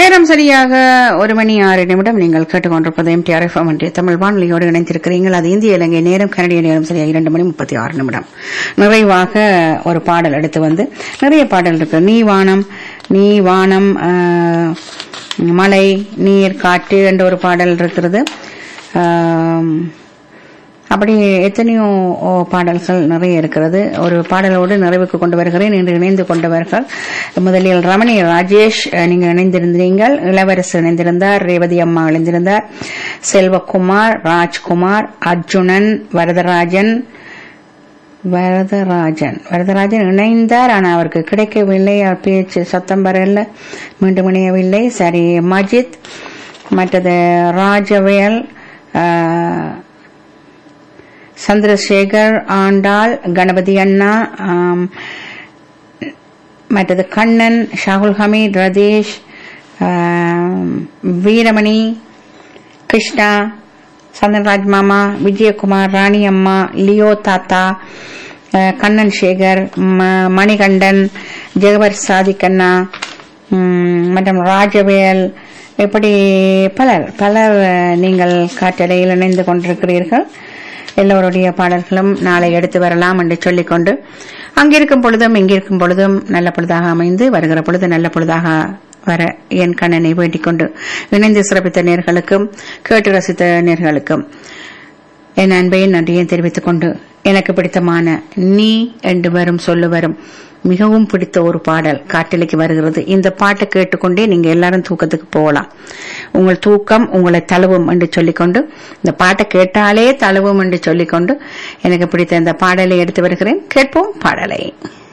நேரம் சரியாக ஒரு மணி ஆறு நிமிடம் நீங்கள் கேட்டுக்கொண்டிருப்பது எம்டிஆர் எஃப்எம் என்ற தமிழ் வானொலியோடு இணைந்திருக்கிறீர்கள் அது இந்திய இலங்கை நேரம் கனடிய நேரம் சரியாக இரண்டு மணி முப்பத்தி ஆறு நிமிடம் நிறைவாக ஒரு பாடல் எடுத்து வந்து நிறைய பாடல் இருக்கு நீ வானம் நீ வானம் ஆஹ், மலை நீர் காற்று என்ற ஒரு பாடல் இருக்கிறது ஆம், அப்படி எத்தனையோ ஓ, பாடல்கள் நிறைய இருக்கிறது ஒரு பாடலோடு நிறைவுக்கு கொண்டு வருகிறேன் இன்று இணைந்து கொண்டவர்கள் முதலில் ரமணி ராஜேஷ் அஹ், நீங்க இணைந்திருந்தீர்கள் இளவரசு இணைந்திருந்தார் ரேவதி அம்மா இணைந்திருந்தார் செல்வகுமார் ராஜ்குமார் அர்ஜுனன் வரதராஜன் வரதராஜன் வரதராஜன் இணைந்தார் ஆனால் அவருக்கு கிடைக்கவில்லை அவர் பேச்சு சத்தம் வரல மீண்டும் இணையவில்லை சரி மஜித் மற்றது ராஜவேல் ஆஹ், சந்திரசேகர் ஆண்டாள் கணபதி அண்ணா ஆம், மற்றது கண்ணன் ஷாகுல் ஹமீத் ரதீஷ் ஆம், வீரமணி கிருஷ்ணா சந்திரராஜ் மாமா விஜயகுமார் ராணி அம்மா லியோ தாத்தா அஹ், கண்ணன் சேகர் ம- மணிகண்டன் ஜெகவர் சாதிக்கண்ணா ம், மற்றும் ராஜவேல் இப்படி பலர் பலர் அஹ், நீங்கள் காற்றலையில் இணைந்து கொண்டிருக்கிறீர்கள் எல்லோருடைய பாடல்களும் நாளை எடுத்து வரலாம் என்று சொல்லிக்கொண்டு அங்கிருக்கும் பொழுதும் இங்கிருக்கும் பொழுதும் நல்ல பொழுதாக அமைந்து வருகிற பொழுது நல்ல பொழுதாக வர என் கண்ணனை வேண்டிக் கொண்டு இணைந்து சிறப்பித்த நேர்களுக்கும் கேட்டு ரசித்த நேர்களுக்கும் என் அன்பையும் நன்றியும் தெரிவித்துக் கொண்டு எனக்கு பிடித்தமான நீ என்று வரும் சொல்லு வரும் மிகவும் பிடித்த ஒரு பாடல் காட்டிலைக்கு வருகிறது இந்த பாட்டை கேட்டுக்கொண்டே நீங்க எல்லாரும் தூக்கத்துக்கு போகலாம் உங்கள் தூக்கம் உங்களை தழுவும் என்று சொல்லிக்கொண்டு இந்த பாட்டை கேட்டாலே தழுவும் என்று சொல்லிக்கொண்டு எனக்கு பிடித்த இந்த பாடலை எடுத்து வருகிறேன் கேட்போம் பாடலை